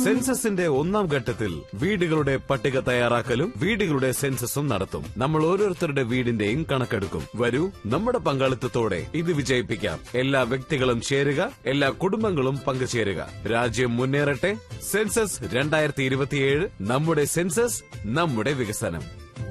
സെൻസസിന്റെ ഒന്നാം ഘട്ടത്തിൽ വീടുകളുടെ പട്ടിക തയ്യാറാക്കലും വീടുകളുടെ സെൻസസും നടത്തും നമ്മൾ ഓരോരുത്തരുടെ വീടിന്റെയും കണക്കെടുക്കും വരൂ നമ്മുടെ പങ്കാളിത്തത്തോടെ ഇത് വിജയിപ്പിക്കാം എല്ലാ വ്യക്തികളും ചേരുക എല്ലാ കുടുംബങ്ങളും പങ്കുചേരുക രാജ്യം മുന്നേറട്ടെ സെൻസസ് രണ്ടായിരത്തി ഇരുപത്തിയേഴ് നമ്മുടെ സെൻസസ് നമ്മുടെ വികസനം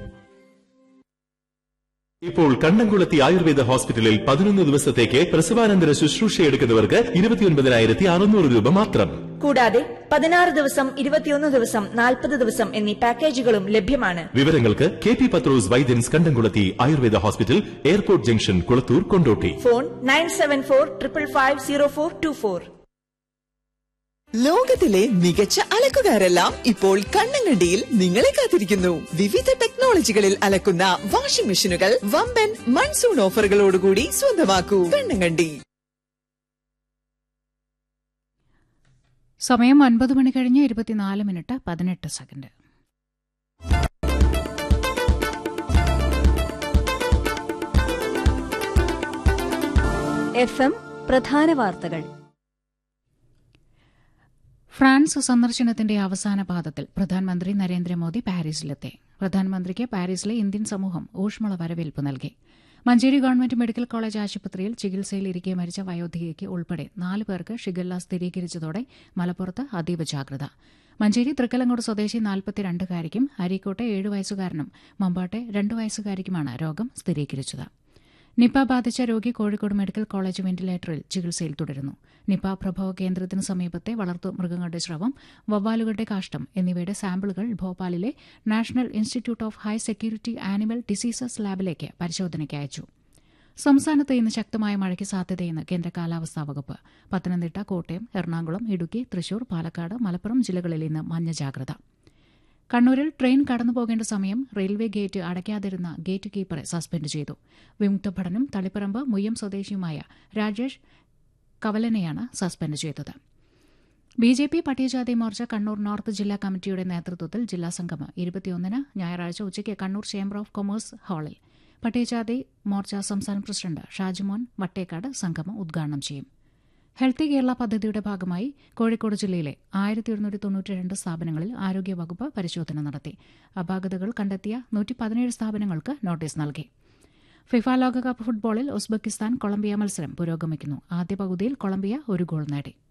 ഇപ്പോൾ കണ്ണംകുളത്തി ആയുർവേദ ഹോസ്പിറ്റലിൽ പതിനൊന്ന് ദിവസത്തേക്ക് പ്രസവാനന്തര ശുശ്രൂഷ എടുക്കുന്നവർക്ക് ഇരുപത്തിയൊൻപതിനായിരത്തി അറുന്നൂറ് രൂപ മാത്രം കൂടാതെ പതിനാറ് ദിവസം ഇരുപത്തിയൊന്ന് ദിവസം നാൽപ്പത് ദിവസം എന്നീ പാക്കേജുകളും ലഭ്യമാണ് വിവരങ്ങൾക്ക് K P Pathros Vaidyans Kandamkulathi Ayurveda hospital airport junction Kulathur Kondotty phone nine seven four triple five zero four two four ലോകത്തിലെ മികച്ച അലക്കുകാരെല്ലാം ഇപ്പോൾ കണ്ണങ്കണ്ടിയിൽ നിങ്ങളെ കാത്തിരിക്കുന്നു വിവിധ ടെക്നോളജികളിൽ അലക്കുന്ന വാഷിംഗ് മെഷീനുകൾ വമ്പൻ മൺസൂൺ ഓഫറുകളോടുകൂടി സ്വന്തമാക്കൂ കണ്ണങ്കണ്ടി സമയം ഒൻപത് മണി കഴിഞ്ഞ് ഇരുപത്തിനാല് മിനിറ്റ് പതിനെട്ട് സെക്കൻഡ് എഫ് എം പ്രധാന വാർത്തകൾ ഫ്രാൻസ് സന്ദർശനത്തിന്റെ അവസാന പാദത്തിൽ പ്രധാനമന്ത്രി നരേന്ദ്രമോദി പാരീസിലെത്തി പ്രധാനമന്ത്രിക്ക് പാരീസിലെ ഇന്ത്യൻ സമൂഹം ഊഷ്മള വരവേൽപ്പ് നൽകി മഞ്ചേരി ഗവൺമെന്റ് മെഡിക്കൽ കോളേജ് ആശുപത്രിയിൽ ചികിത്സയിലിരിക്കെ മരിച്ച വയോധികയ്ക്ക് ഉൾപ്പെടെ നാല് പേർക്ക് ഷിഗല്ല സ്ഥിരീകരിച്ചതോടെ മലപ്പുറത്ത് അതീവ ജാഗ്രത മഞ്ചേരി തൃക്കലങ്ങോട് സ്വദേശി നാൽപ്പത്തിരണ്ടുകാരിക്കും അരീക്കോട്ടെ ഏഴ് വയസ്സുകാരനും മമ്പാട്ടെ രണ്ടു വയസ്സുകാരിക്കുമാണ് രോഗം സ്ഥിരീകരിച്ചത് നിപ ബാധിച്ച രോഗി കോഴിക്കോട് മെഡിക്കൽ കോളേജ് വെന്റിലേറ്ററിൽ ചികിത്സയിൽ തുടരുന്നു നിപ പ്രഭവ കേന്ദ്രത്തിന് സമീപത്തെ വളർത്തു മൃഗങ്ങളുടെ സ്രവം വവ്വാലുകളുടെ കാഷ്ടം എന്നിവയുടെ സാമ്പിളുകൾ ഭോപ്പാലിലെ National Institute of High Security Animal Diseases ലാബിലേക്ക് പരിശോധനയ്ക്ക് അയച്ചു സംസ്ഥാനത്ത് ഇന്ന് ശക്തമായ മഴയ്ക്ക് സാധ്യതയെന്ന് കേന്ദ്ര കാലാവസ്ഥാ വകുപ്പ് പത്തനംതിട്ട കോട്ടയം എറണാകുളം ഇടുക്കി തൃശൂർ പാലക്കാട് മലപ്പുറം ജില്ലകളിൽ ഇന്ന് മഞ്ഞ ജാഗ്രത കണ്ണൂരിൽ ട്രെയിൻ കടന്നുപോകേണ്ട സമയം റെയിൽവേ ഗേറ്റ് അടയ്ക്കാതിരുന്ന ഗേറ്റ് കീപ്പറെ സസ്പെൻഡ് ചെയ്തു വിമുക്ത ഭടനും തളിപ്പറമ്പ് മുയ്യം സ്വദേശിയുമായ രാജേഷ് കവലനെയാണ് സസ്പെൻഡ് ചെയ്തത് ബി ജെ പി പട്ടികജാതി മോർച്ച കണ്ണൂർ നോർത്ത് ജില്ലാ കമ്മിറ്റിയുടെ നേതൃത്വത്തിൽ ജില്ലാ സംഗമം ഇരുപത്തിയൊന്നിന് ഞായറാഴ്ച ഉച്ചയ്ക്ക് കണ്ണൂർ ചേംബർ ഓഫ് കൊമേഴ്സ് ഹാളിൽ പട്ടികജാതി മോർച്ച സംസ്ഥാന പ്രസിഡന്റ് ഷാജിമോൻ വട്ടേക്കാട് സംഗമം ഉദ്ഘാടനം ചെയ്യും ഹെൽത്തി കേരള പദ്ധതിയുടെ ഭാഗമായി കോഴിക്കോട് ജില്ലയിലെ ആയിരത്തി ഒരുന്നൂറ്റി തൊണ്ണൂറ്റിരണ്ട് സ്ഥാപനങ്ങളിൽ ആരോഗ്യവകുപ്പ് പരിശോധന നടത്തി അപാകതകൾ കണ്ടെത്തിയ നൂറ്റി പതിനേഴ് സ്ഥാപനങ്ങൾക്ക് നോട്ടീസ് നൽകി ഫിഫ ലോകകപ്പ് ഫുട്ബോളിൽ ഉസ്ബെക്കിസ്ഥാൻ കൊളംബിയ മത്സരം പുരോഗമിക്കുന്നു ആദ്യ പകുതിയിൽ കൊളംബിയ ഒരു ഗോൾ നേടി